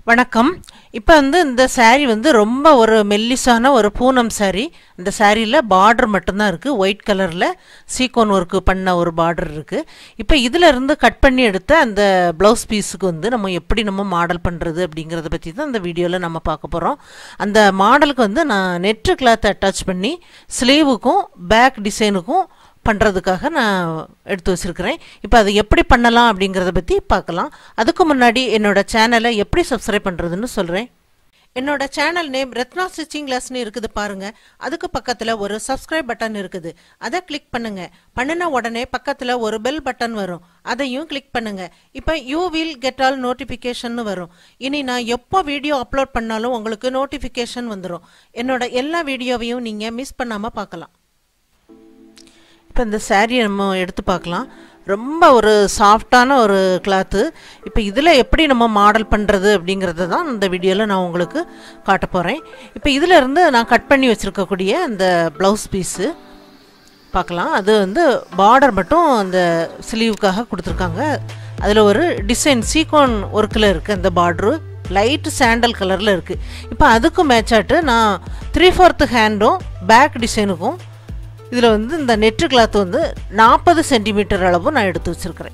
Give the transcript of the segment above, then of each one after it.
வணக்கம் இப்போ வந்து இந்த saree வந்து ரொம்ப ஒரு மெல்லிசான ஒரு பூனம் saree இந்த சாரியில் பார்டர் மட்டும்தான் இருக்குது ஒயிட் கலரில் சீக்கோன் ஒர்க்கு பண்ண ஒரு பார்டர் இருக்குது இப்போ இதில் இருந்து கட் பண்ணி எடுத்த அந்த ப்ளவுஸ் பீஸுக்கு வந்து நம்ம எப்படி நம்ம மாடல் பண்ணுறது அப்படிங்கிறத பற்றி தான் இந்த வீடியோவில் நம்ம பார்க்க போகிறோம் அந்த மாடலுக்கு வந்து நான் நெட்டு கிளாத் அட்டாச் பண்ணி ஸ்லீவுக்கும் பேக் டிசைனுக்கும் பண்ணுறதுக்காக நான் எடுத்து வச்சுருக்கிறேன் இப்போ அதை எப்படி பண்ணலாம் அப்படிங்கிறத பற்றி பார்க்கலாம் அதுக்கு முன்னாடி என்னோட சேனலை எப்படி சப்ஸ்கிரைப் பண்ணுறதுன்னு சொல்கிறேன் என்னோட சேனல் நேம் ரத்னா ஸ்டிச்சிங் கிளாஸ்னு இருக்குது பாருங்க அதுக்கு பக்கத்தில் ஒரு சப்ஸ்கிரைப் பட்டன் இருக்குது அதை கிளிக் பண்ணுங்க பண்ணின உடனே பக்கத்தில் ஒரு பெல் பட்டன் வரும் அதையும் கிளிக் பண்ணுங்க இப்போ you will get all notification வரும் இனி நான் எப்போ வீடியோ அப்லோட் பண்ணாலும் உங்களுக்கு நோட்டிஃபிகேஷன் வந்துடும் என்னோட எல்லா வீடியோவையும் நீங்கள் மிஸ் பண்ணாமல் பார்க்கலாம் இப்போ இந்த saree நம்ம எடுத்து பார்க்கலாம் ரொம்ப ஒரு சாஃப்டான ஒரு கிளாத்து இப்போ இதில் எப்படி நம்ம மாடல் பண்ணுறது அப்படிங்கிறத தான் இந்த வீடியோவில் நான் உங்களுக்கு காட்ட போகிறேன் இப்போ இதில் இருந்து நான் கட் பண்ணி வச்சுருக்கக்கூடிய அந்த ப்ளவுஸ் பீஸு பார்க்கலாம் அது வந்து பார்டர் மட்டும் அந்த ஸ்லீவுக்காக கொடுத்துருக்காங்க அதில் ஒரு டிசைன் சீக்வன் ஒர்க்கில் இருக்குது அந்த பார்ட்ரு லைட் சாண்டல் கலரில் இருக்குது இப்போ அதுக்கும் மேட்சாட்டு நான் த்ரீ ஃபோர்த்து ஹேண்டும் பேக் டிசைனுக்கும் இதில் வந்து இந்த நெட்டு கிளாத் வந்து நாற்பது சென்டிமீட்டர் அளவு நான் எடுத்து வச்சுருக்கிறேன்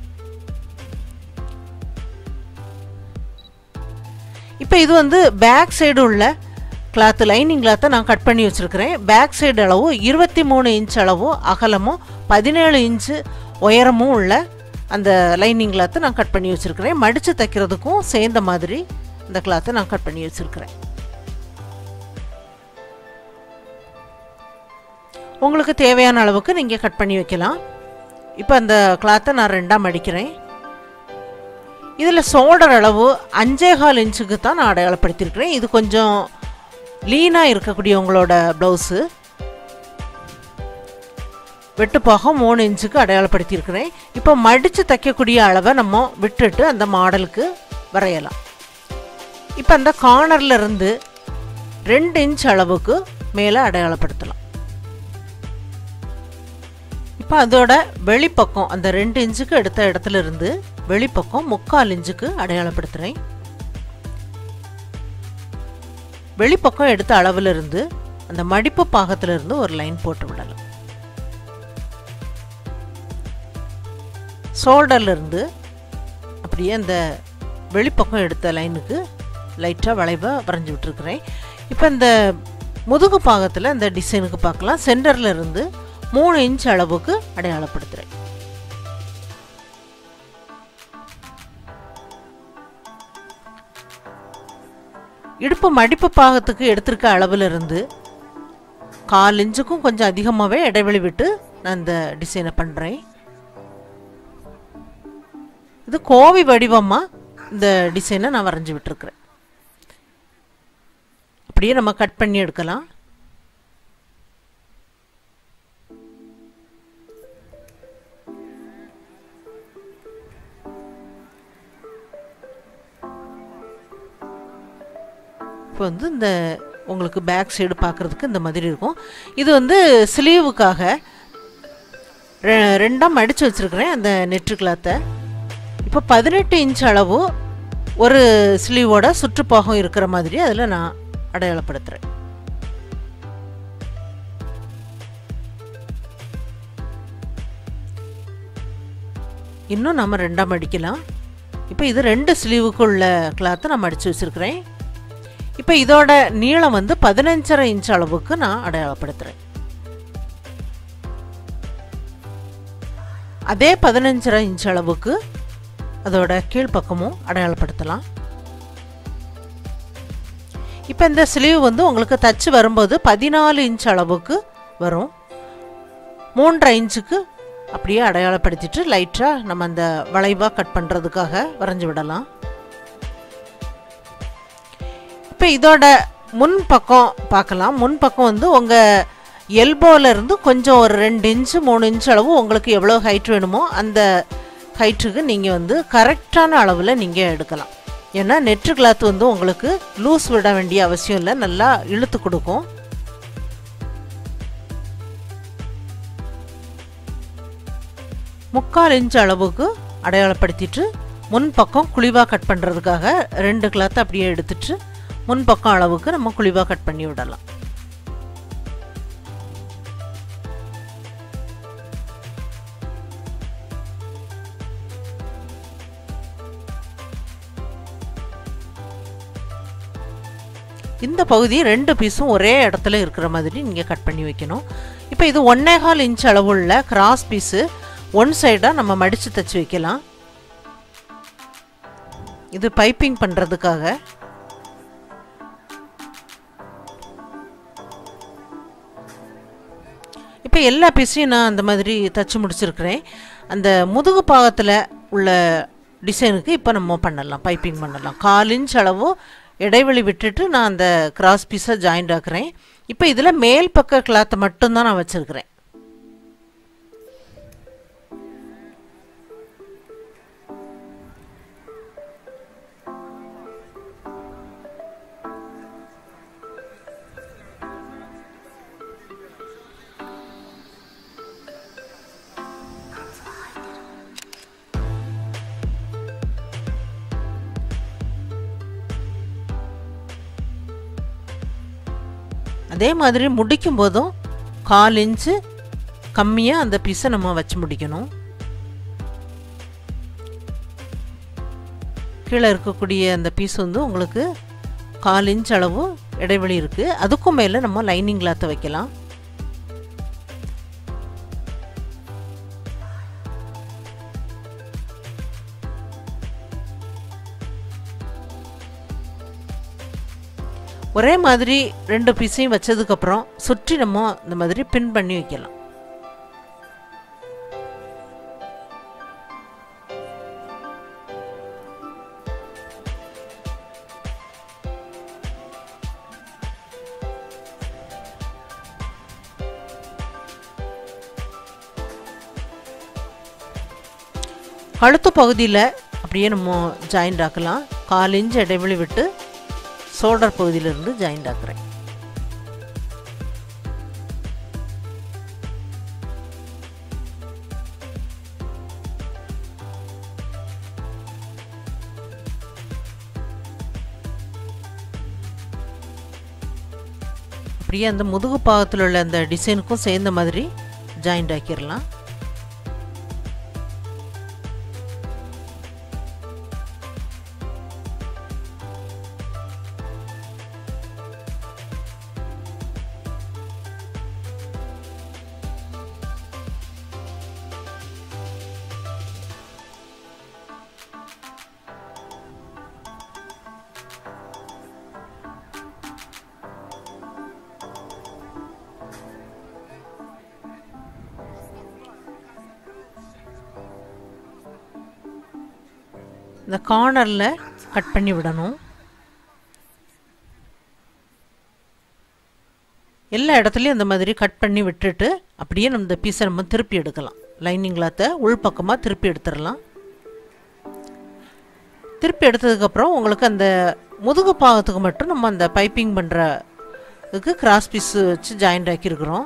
இப்போ இது வந்து பேக் சைடு உள்ள கிளாத்து லைனிங் கிளாத்தை நான் கட் பண்ணி வச்சுருக்கிறேன் பேக் சைடு அளவு இருபத்தி மூணு இன்ச் அளவு அகலமும் பதினேழு இன்ச்சு உயரமும் உள்ள அந்த லைனிங் கிளாத்தை நான் கட் பண்ணி வச்சுருக்கிறேன் மடித்து தைக்கிறதுக்கும் சேர்ந்த மாதிரி இந்த கிளாத்தை நான் கட் பண்ணி வச்சுருக்கிறேன் உங்களுக்கு தேவையான அளவுக்கு நீங்கள் கட் பண்ணி வைக்கலாம் இப்போ அந்த கிளாத்தை நான் ரெண்டாக மடிக்கிறேன் இதில் ஷோல்டர் அளவு அஞ்சே கால் இன்ச்சுக்கு தான் நான் அடையாளப்படுத்தியிருக்கிறேன் இது கொஞ்சம் லீனாக இருக்கக்கூடிய உங்களோட ப்ளவுஸு வெட்டுப்பாகம் மூணு இன்ச்சுக்கு அடையாளப்படுத்தியிருக்கிறேன் இப்போ மடித்து தைக்கக்கூடிய அளவை நம்ம விட்டுட்டு அந்த மாடலுக்கு வரையலாம் இப்போ அந்த கார்னரில் இருந்து ரெண்டு இன்ச் அளவுக்கு மேலே அடையாளப்படுத்தலாம் இப்போ அதோட வெளிப்பக்கம் அந்த ரெண்டு இன்ச்சுக்கு எடுத்த இடத்துல இருந்து வெளிப்பக்கம் முக்கால் இன்ச்சுக்கு அடையாளப்படுத்துகிறேன் வெளிப்பக்கம் எடுத்த அளவில் இருந்து அந்த மடிப்பு பாகத்துல இருந்து ஒரு லைன் போட்டு விடலாம் ஷோல்டர்ல இருந்து அப்படியே அந்த வெளிப்பக்கம் எடுத்த லைனுக்கு லைட்டாக வளைவாக வரைஞ்சி விட்டுருக்குறேன் இப்போ இந்த முதுகு பாகத்தில் இந்த டிசைனுக்கு பார்க்கலாம் சென்டரில் இருந்து மூணு இன்ச் அளவுக்கு அடையாளப்படுத்துகிறேன் இடுப்பு மடிப்பு பாகத்துக்கு எடுத்திருக்க அளவில் இருந்து கால் இன்ச்சுக்கும் கொஞ்சம் அதிகமாகவே இடைவெளி விட்டு நான் இந்த டிசைனை பண்ணுறேன் இது கோவி வடிவமாக இந்த டிசைனை நான் வரைஞ்சி விட்டுருக்குறேன் அப்படியே நம்ம கட் பண்ணி எடுக்கலாம் இப்போ வந்து இந்த உங்களுக்கு பேக் சைடு பார்க்குறதுக்கு இந்த மாதிரி இருக்கும் இது வந்து ஸ்லீவுக்காக ரெ ரெண்டாக மடித்து வச்சுருக்கிறேன் அந்த நெட்டு கிளாத்தை இப்போ பதினெட்டு இன்ச் அளவு ஒரு ஸ்லீவோட சுற்றுப்பாகம் இருக்கிற மாதிரி அதில் நான் அடையாளப்படுத்துகிறேன் இன்னும் நம்ம ரெண்டாக மடிக்கலாம் இப்போ இது ரெண்டு ஸ்லீவுக்குள்ள கிளாத்தை நான் மடித்து வச்சுருக்கிறேன் இப்போ இதோட நீளம் வந்து பதினஞ்சரை இன்ச் அளவுக்கு நான் அடையாளப்படுத்துகிறேன் அதே பதினஞ்சரை இன்ச் அளவுக்கு அதோட கீழ்ப்பக்கமும் அடையாளப்படுத்தலாம் இப்போ இந்த ஸ்லீவ் வந்து உங்களுக்கு தச்சு வரும்போது பதினாலு இன்ச் அளவுக்கு வரும் மூன்றரை இன்ச்சுக்கு அப்படியே அடையாளப்படுத்திட்டு லைட்டாக நம்ம அந்த வளைவாக கட் பண்ணுறதுக்காக வரைஞ்சி விடலாம் இப்போ இதோட முன் பக்கம் பார்க்கலாம் முன் பக்கம் வந்து உங்கள் எல்போவிலேருந்து கொஞ்சம் ஒரு ரெண்டு இன்ச்சு மூணு இன்ச் அளவு உங்களுக்கு எவ்வளோ ஹைட் வேணுமோ அந்த ஹைட்டுக்கு நீங்கள் வந்து கரெக்டான அளவில் நீங்கள் எடுக்கலாம் ஏன்னா நெட்டு கிளாத் வந்து உங்களுக்கு லூஸ் விட வேண்டிய அவசியம் இல்லை நல்லா இழுத்து கொடுக்கும் முக்கால் இன்ச் அளவுக்கு அடையாளப்படுத்திட்டு முன் பக்கம் குழிவாக கட் பண்ணுறதுக்காக ரெண்டு கிளாத்தை அப்படியே எடுத்துட்டு முன் பக்கம் அளவுக்கு நம்ம குழிவாக கட் பண்ணி விடலாம் இந்த பகுதி ரெண்டு பீஸும் ஒரே இடத்துல இருக்கிற மாதிரி நீங்கள் கட் பண்ணி வைக்கணும் இப்போ இது ஒன்னே கால் இன்ச் அளவுள்ள கிராஸ் பீஸு ஒன் சைடாக நம்ம மடித்து தைச்சி வைக்கலாம் இது பைப்பிங் பண்ணுறதுக்காக இப்போ எல்லா பீஸையும் நான் அந்த மாதிரி தச்சு முடிச்சிருக்கிறேன் அந்த முதுகு பாகத்தில் உள்ள டிசைனுக்கு இப்போ நம்ம பண்ணலாம் பைப்பிங் பண்ணலாம் கால் இன்ச் அளவு இடைவெளி விட்டுட்டு நான் அந்த கிராஸ் பீஸை ஜாயிண்ட் ஆக்குறேன் இப்போ இதில் மேல் பக்க கிளாத்தை மட்டும்தான் நான் வச்சுருக்கிறேன் அதே மாதிரி முடிக்கும் போதும் கால் இன்ச்சு கம்மியாக அந்த பீஸை நம்ம வச்சு முடிக்கணும் கீழே இருக்கக்கூடிய அந்த பீஸ் வந்து உங்களுக்கு கால் இன்ச் அளவு இடைவெளி இருக்குது அதுக்கும் மேலே நம்ம லைனிங் கிளாத்தை வைக்கலாம் ஒரே மாதிரி ரெண்டு பீஸையும் வச்சதுக்கப்புறம் சுற்றி நம்ம இந்த மாதிரி பின் பண்ணி வைக்கலாம் கழுத்து பகுதியில் அப்படியே நம்ம ஜாயிண்ட் ஆக்கலாம் கால் இன்ச் இடைவெளி விட்டு ஷோல்டர் பகுதியிலிருந்து ஜாயிண்ட் ஆக்குறேன் அப்படியே அந்த முதுகு பாகத்தில் உள்ள அந்த டிசைனுக்கும் சேர்ந்த மாதிரி ஜாயிண்ட் ஆக்கிடலாம் இந்த கார்னரில் கட் பண்ணி விடணும் எல்லா இடத்துலையும் அந்த மாதிரி கட் பண்ணி விட்டுட்டு அப்படியே நம்ம இந்த பீஸை நம்ம திருப்பி எடுக்கலாம் லைனிங் கிளாத்தை உள்பக்கமாக திருப்பி எடுத்துடலாம் திருப்பி எடுத்ததுக்கப்புறம் உங்களுக்கு அந்த முதுகு பாகத்துக்கு மட்டும் நம்ம அந்த பைப்பிங் பண்ணுறதுக்கு கிராஸ் பீஸ் வச்சு ஜாயிண்ட் ஆக்கியிருக்கிறோம்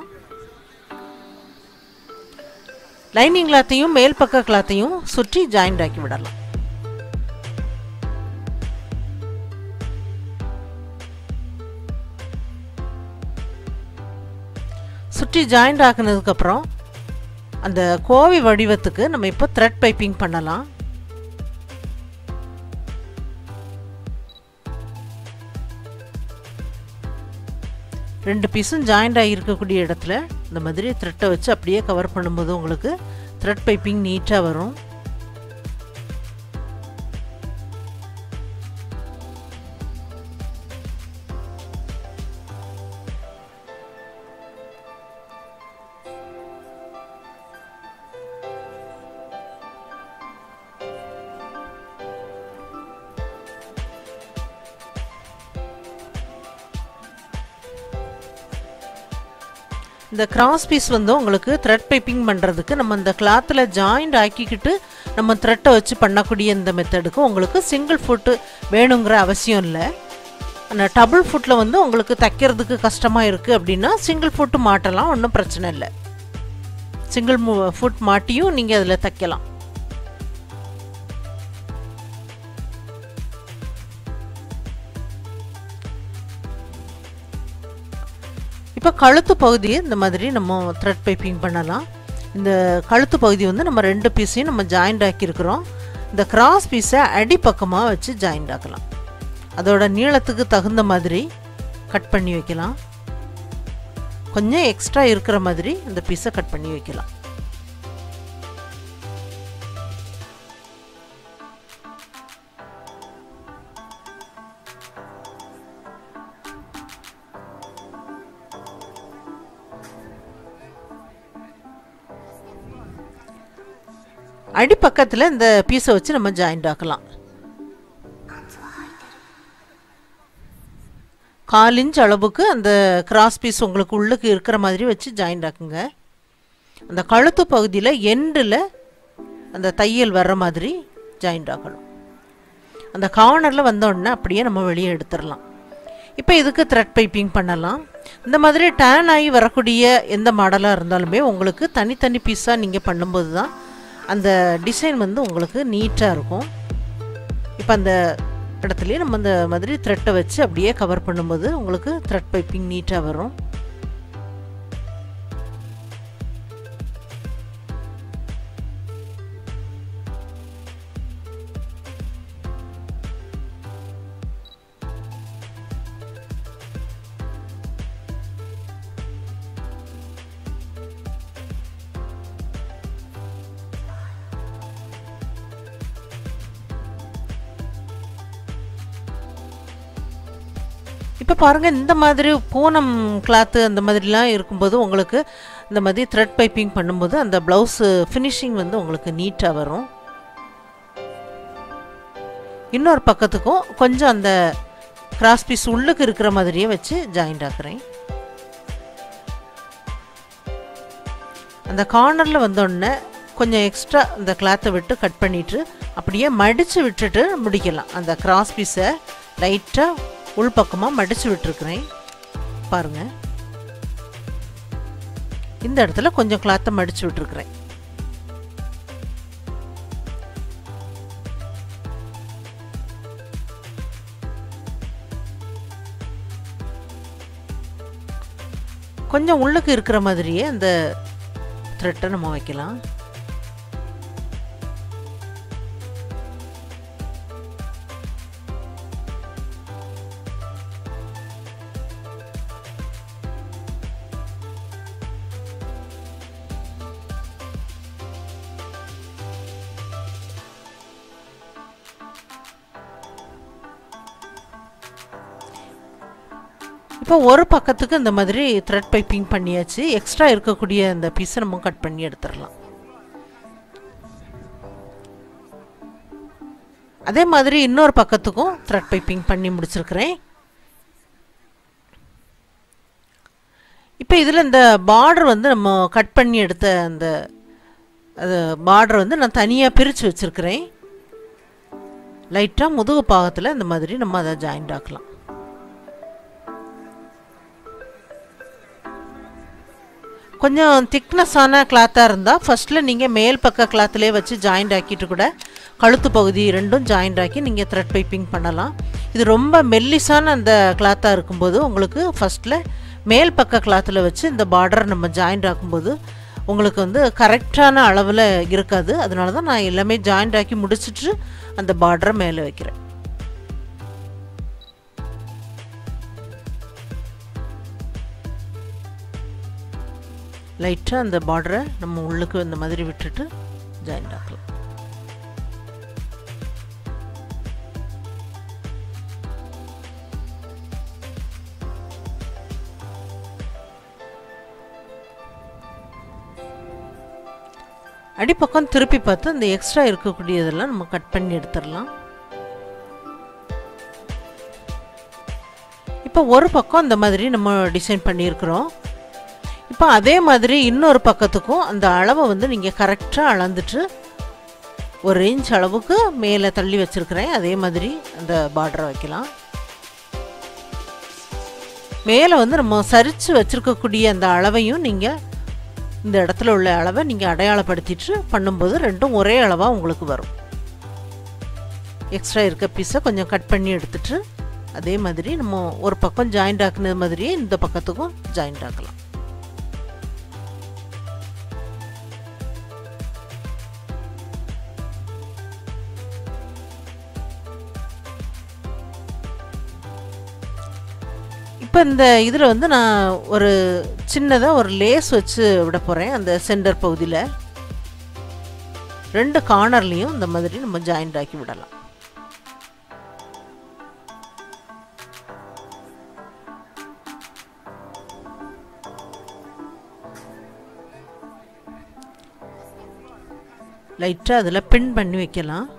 லைனிங் கிளாத்தையும் மேல் பக்க கிளாத்தையும் சுற்றி ஜாயிண்ட் ஆக்கி விடலாம் சுற்றி ஜாயிண்ட் ஆக்குனதுக்கப்புறம் அந்த கோவி வடிவத்துக்கு நம்ம இப்போ த்ரெட் பைப்பிங் பண்ணலாம் ரெண்டு பீஸும் ஜாயிண்ட் ஆகி இருக்கக்கூடிய இடத்துல இந்த மாதிரி த்ரெட்டை வச்சு அப்படியே கவர் பண்ணும்போது உங்களுக்கு த்ரெட் பைப்பிங் நீட்டாக வரும் இந்த கிராஸ் பீஸ் வந்து உங்களுக்கு த்ரெட் பைப்பிங் பண்ணுறதுக்கு நம்ம இந்த கிளாத்தில் ஜாயிண்ட் ஆக்கிக்கிட்டு நம்ம த்ரெட்டை வச்சு பண்ணக்கூடிய இந்த மெத்தடுக்கு உங்களுக்கு சிங்கிள் ஃபுட்டு வேணுங்கிற அவசியம் இல்லை ஆனால் டபுள் ஃபுட்டில் வந்து உங்களுக்கு தைக்கிறதுக்கு கஷ்டமாக இருக்குது அப்படின்னா சிங்கிள் ஃபுட்டு மாட்டலாம் ஒன்றும் பிரச்சனை இல்லை சிங்கிள் ஃபுட் மாட்டியும் நீங்கள் அதில் தைக்கலாம் இப்போ கழுத்து பகுதியை இந்த மாதிரி நம்ம த்ரெட் பைப்பிங் பண்ணலாம் இந்த கழுத்து பகுதி வந்து நம்ம ரெண்டு பீஸையும் நம்ம ஜாயிண்ட் ஆக்கியிருக்கிறோம் இந்த கிராஸ் பீஸை அடிப்பக்கமாக வச்சு ஜாயிண்ட் ஆக்கலாம் அதோட நீளத்துக்கு தகுந்த மாதிரி கட் பண்ணி வைக்கலாம் கொஞ்சம் எக்ஸ்ட்ரா இருக்கிற மாதிரி இந்த பீஸை கட் பண்ணி வைக்கலாம் அடிப்பக்கத்தில் இந்த பீஸை வச்சு நம்ம ஜாயிண்ட் ஆக்கலாம் கால் இன்ச் அளவுக்கு அந்த கிராஸ் பீஸ் உங்களுக்கு உள்ளுக்கு இருக்கிற மாதிரி வச்சு ஜாயிண்ட் ஆக்குங்க அந்த கழுத்து பகுதியில் எண்டில் அந்த தையல் வர்ற மாதிரி ஜாயிண்ட் ஆக்கணும் அந்த கார்னரில் வந்தோடனே அப்படியே நம்ம வெளியே எடுத்துடலாம் இப்போ இதுக்கு த்ரெட் பைப்பிங் பண்ணலாம் இந்த மாதிரி டேன் ஆகி வரக்கூடிய எந்த மாடலாக இருந்தாலுமே உங்களுக்கு தனித்தனி பீஸாக நீங்கள் பண்ணும்போது தான் அந்த டிசைன் வந்து உங்களுக்கு நீட்டாக இருக்கும் இப்போ அந்த இடத்துலையே நம்ம இந்த மாதிரி த்ரெட்டை வச்சு அப்படியே கவர் பண்ணும்போது உங்களுக்கு த்ரெட் பைப்பிங் நீட்டாக வரும் இப்போ பாருங்கள் இந்த மாதிரி பூனம் கிளாத்து அந்த மாதிரிலாம் இருக்கும்போது உங்களுக்கு இந்த மாதிரி த்ரெட் பைப்பிங் பண்ணும்போது அந்த ப்ளவுஸு ஃபினிஷிங் வந்து உங்களுக்கு நீட்டாக வரும் இன்னொரு பக்கத்துக்கும் கொஞ்சம் அந்த கிராஸ் பீஸ் உள்ளுக்கு இருக்கிற மாதிரியே வச்சு ஜாயிண்ட் ஆக்குறேன் அந்த கார்னரில் வந்தோடனே கொஞ்சம் எக்ஸ்ட்ரா அந்த கிளாத்தை விட்டு கட் பண்ணிவிட்டு அப்படியே மடித்து விட்டுட்டு முடிக்கலாம் அந்த கிராஸ் பீஸை லைட்டாக உள்பக்கமாக மடித்து விட்டுருக்குறேன் பாருங்கள் இந்த இடத்துல கொஞ்சம் கிளாத்தை மடித்து விட்டுருக்குறேன் கொஞ்சம் உள்ளுக்கு இருக்கிற மாதிரியே அந்த த்ரெட்டை நம்ம வைக்கலாம் இப்போ ஒரு பக்கத்துக்கு இந்த மாதிரி த்ரெட் பைப்பிங் பண்ணியாச்சு எக்ஸ்ட்ரா இருக்கக்கூடிய அந்த பீஸை நம்ம கட் பண்ணி எடுத்துடலாம் அதே மாதிரி இன்னொரு பக்கத்துக்கும் த்ரெட் பைப்பிங் பண்ணி முடிச்சிருக்கிறேன் இப்போ இதில் இந்த பார்டர் வந்து நம்ம கட் பண்ணி எடுத்த அந்த அது பார்டர் வந்து நான் தனியாக பிரித்து வச்சுருக்கிறேன் லைட்டாக முதுகு பாகத்தில் இந்த மாதிரி நம்ம அதை ஜாயிண்ட் ஆக்கலாம் கொஞ்சம் திக்னஸான கிளாத்தாக இருந்தால் ஃபஸ்ட்டில் நீங்கள் மேல் பக்க கிளாத்திலே வச்சு ஜாயிண்ட் ஆக்கிட்டு கூட கழுத்து பகுதி ரெண்டும் ஜாயிண்ட் ஆக்கி நீங்கள் த்ரெட் பைப்பிங் பண்ணலாம் இது ரொம்ப மெல்லிஸான அந்த கிளாத்தாக இருக்கும்போது உங்களுக்கு ஃபஸ்ட்டில் மேல் பக்க கிளாத்தில் வச்சு இந்த பார்டர் நம்ம ஜாயிண்ட் ஆக்கும்போது உங்களுக்கு வந்து கரெக்டான அளவில் இருக்காது அதனால தான் நான் எல்லாமே ஜாயிண்ட் ஆக்கி முடிச்சிட்டு அந்த பார்டரை மேலே வைக்கிறேன் லைட்டாக அந்த பார்டரை நம்ம உள்ளுக்கு இந்த மாதிரி விட்டுட்டு ஜாயிண்ட் ஆக்கலாம் அடிப்பக்கம் திருப்பி பார்த்து அந்த எக்ஸ்ட்ரா இருக்கக்கூடியதெல்லாம் நம்ம கட் பண்ணி எடுத்துடலாம் இப்போ ஒரு பக்கம் இந்த மாதிரி நம்ம டிசைன் பண்ணியிருக்கிறோம் இப்போ அதே மாதிரி இன்னொரு பக்கத்துக்கும் அந்த அளவை வந்து நீங்கள் கரெக்டாக அளந்துட்டு ஒரு இன்ச் அளவுக்கு மேலே தள்ளி வச்சுருக்கிறேன் அதே மாதிரி அந்த பார்டரை வைக்கலாம் மேலே வந்து நம்ம சரித்து வச்சுருக்கக்கூடிய அந்த அளவையும் நீங்கள் இந்த இடத்துல உள்ள அளவை நீங்கள் அடையாளப்படுத்திட்டு பண்ணும்போது ரெண்டும் ஒரே அளவாக உங்களுக்கு வரும் எக்ஸ்ட்ரா இருக்க பீஸை கொஞ்சம் கட் பண்ணி எடுத்துட்டு அதே மாதிரி நம்ம ஒரு பக்கம் ஜாயிண்ட் ஆக்குனது மாதிரியே இந்த பக்கத்துக்கும் ஜாயிண்ட் ஆக்கலாம் இப்போ இந்த இதில் வந்து நான் ஒரு சின்னதாக ஒரு லேஸ் வச்சு விட போகிறேன் அந்த சென்டர் பகுதியில் ரெண்டு கார்னர்லேயும் இந்த மாதிரி நம்ம ஜாயிண்ட் ஆக்கி விடலாம் லைட்டாக அதில் பின் பண்ணி வைக்கலாம்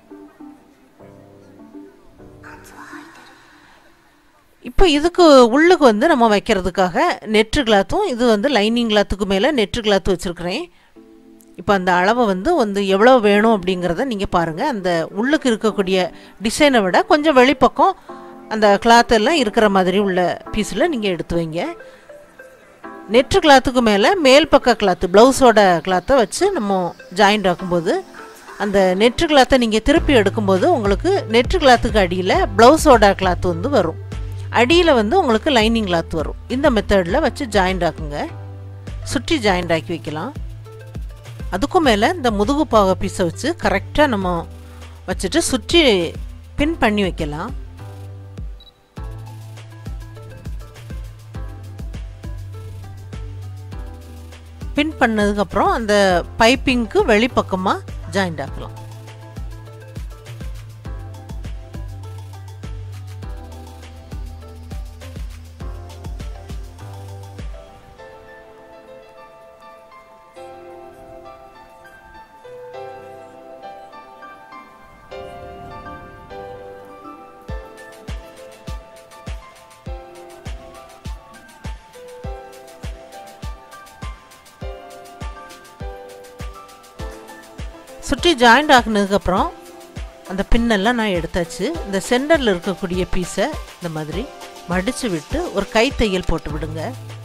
இப்போ இதுக்கு உள்ளுக்கு வந்து நம்ம வைக்கிறதுக்காக நெற்று கிளாத்தும் இது வந்து லைனிங் கிளாத்துக்கு மேலே நெற்று கிளாத் வச்சுருக்கிறேன் இப்போ அந்த அளவை வந்து வந்து எவ்வளோ வேணும் அப்படிங்கிறத நீங்கள் பாருங்கள் அந்த உள்ளுக்கு இருக்கக்கூடிய டிசைனை விட கொஞ்சம் வெளிப்பக்கம் அந்த கிளாத் எல்லாம் இருக்கிற மாதிரி உள்ள பீஸில் நீங்கள் எடுத்து வைங்க நெற்று கிளாத்துக்கு மேலே மேல் பக்க கிளாத்து ப்ளவுஸோட கிளாத்தை வச்சு நம்ம ஜாயிண்ட் ஆக்கும்போது அந்த நெற்று கிளாத்தை நீங்கள் திருப்பி எடுக்கும்போது உங்களுக்கு நெற்று கிளாத்துக்கு அடியில் ப்ளவுஸோட கிளாத் வந்து வரும் அடியில் வந்து உங்களுக்கு லைனிங் கிளாத் வரும் இந்த மெத்தடில் வச்சு ஜாயிண்ட் ஆக்குங்க சுற்றி ஜாயிண்ட் ஆக்கி வைக்கலாம் அதுக்கும் மேலே இந்த முதுகு பாக பீஸை வச்சு கரெக்டாக நம்ம வச்சுட்டு சுற்றி பின் பண்ணி வைக்கலாம் பின் பண்ணதுக்கப்புறம் அந்த பைப்பிங்க்கு வெளிப்பக்கமாக ஜாயிண்ட் ஆக்கலாம் சுற்றி ஜாயிண்ட் ஆகினதுக்கப்புறம் அந்த பின்னெல்லாம் நான் எடுத்தாச்சு இந்த சென்டரில் இருக்கக்கூடிய பீஸை இந்த மாதிரி மடித்து விட்டு ஒரு கைத்தையல் போட்டு விடுங்க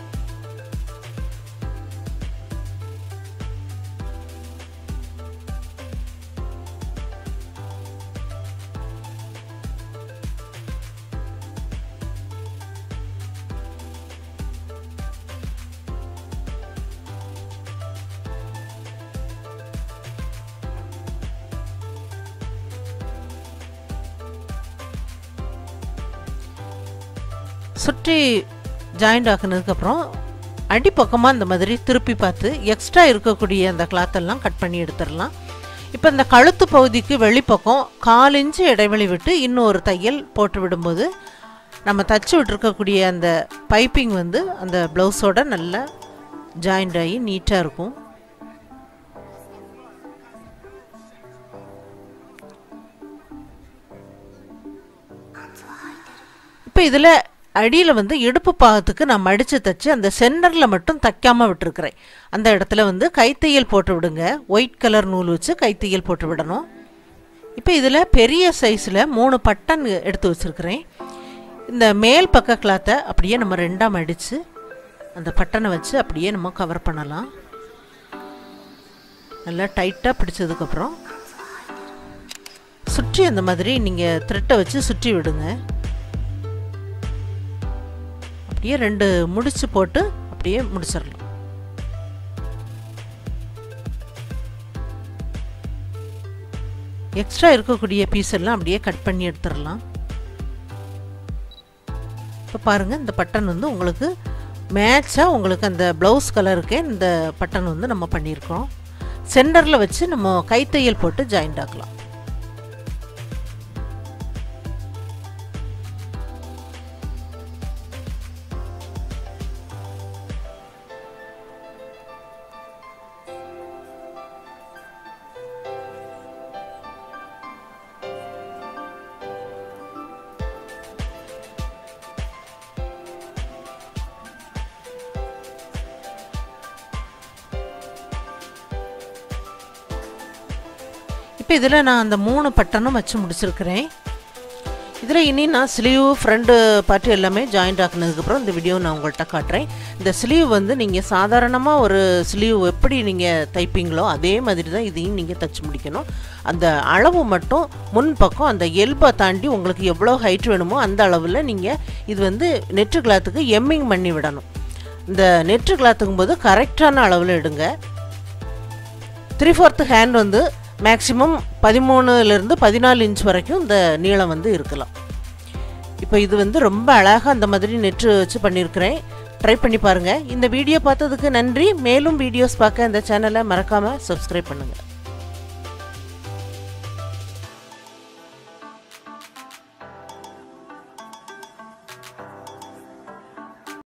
சுற்றி ஜாயிண்ட் ஆக்குனதுக்கப்புறம் அடிப்பக்கமாக இந்த மாதிரி திருப்பி பார்த்து எக்ஸ்ட்ரா இருக்கக்கூடிய அந்த கிளாத்தெல்லாம் கட் பண்ணி எடுத்துடலாம் இப்போ இந்த கழுத்து பகுதிக்கு வெளிப்பக்கம் கால் இன்ச்சு இடைவெளி விட்டு இன்னொரு தையல் போட்டு விடும்போது நம்ம தச்சு விட்டுருக்கக்கூடிய அந்த பைப்பிங் வந்து அந்த ப்ளவுஸோட நல்லா ஜாயிண்ட் ஆகி நீட்டாக இருக்கும் இப்போ இதில் அடியில் வந்து இடுப்பு பாகத்துக்கு நான் மடித்து தைச்சு அந்த சென்டரில் மட்டும் தைக்காமல் விட்டுருக்குறேன் அந்த இடத்துல வந்து கைத்தையல் போட்டு விடுங்க ஒயிட் கலர் நூல் வச்சு கைத்தையல் போட்டு விடணும் இப்போ இதில் பெரிய சைஸில் மூணு பட்டன் எடுத்து வச்சுருக்கிறேன் இந்த மேல் பக்க கிளாத்தை அப்படியே நம்ம ரெண்டாக மடித்து அந்த பட்டனை வச்சு அப்படியே நம்ம கவர் பண்ணலாம் நல்லா டைட்டாக பிடிச்சதுக்கப்புறம் சுற்றி அந்த மாதிரி நீங்கள் த்ரெட்டை வச்சு சுற்றி விடுங்க அப்படியே ரெண்டு முடிச்சு போட்டு அப்படியே முடிச்சிடலாம் எக்ஸ்ட்ரா இருக்கக்கூடிய பீஸ் எல்லாம் அப்படியே கட் பண்ணி எடுத்துடலாம் இப்போ பாருங்கள் இந்த பட்டன் வந்து உங்களுக்கு மேட்சாக உங்களுக்கு அந்த ப்ளவுஸ் கலருக்கு இந்த பட்டன் வந்து நம்ம பண்ணியிருக்கோம் சென்டரில் வச்சு நம்ம கைத்தையல் போட்டு ஜாயிண்ட் ஆக்கலாம் இப்போ இதில் நான் அந்த மூணு பட்டனும் வச்சு முடிச்சிருக்கிறேன் இதில் இனி நான் ஸ்லீவ் ஃப்ரண்ட் பார்ட்டி எல்லாமே ஜாயிண்ட் ஆக்குனதுக்கப்புறம் இந்த வீடியோ நான் உங்கள்கிட்ட காட்டுறேன் இந்த ஸ்லீவ் வந்து நீங்கள் சாதாரணமாக ஒரு ஸ்லீவ் எப்படி நீங்கள் தைப்பீங்களோ அதே மாதிரி தான் இதையும் நீங்கள் தச்சு முடிக்கணும் அந்த அளவு மட்டும் முன் பக்கம் அந்த எல்பை தாண்டி உங்களுக்கு எவ்வளோ ஹைட் வேணுமோ அந்த அளவில் நீங்கள் இது வந்து நெட்டு கிளாத்துக்கு எம்மிங் பண்ணி விடணும் இந்த நெட்டு கிளாத்துக்கும் போது கரெக்டான அளவில் எடுங்க த்ரீ ஃபோர்த்து ஹேண்ட் வந்து மேக்ஸிமம் பதிமூணுலேருந்து பதினாலு இன்ச் வரைக்கும் இந்த நீளம் வந்து இருக்கலாம் இப்போ இது வந்து ரொம்ப அழகாக அந்த மாதிரி நெட்டு வச்சு பண்ணியிருக்கிறேன் ட்ரை பண்ணி பாருங்கள் இந்த வீடியோ பார்த்ததுக்கு நன்றி மேலும் வீடியோஸ் பார்க்க இந்த சேனலை மறக்காமல் சப்ஸ்கிரைப் பண்ணுங்கள்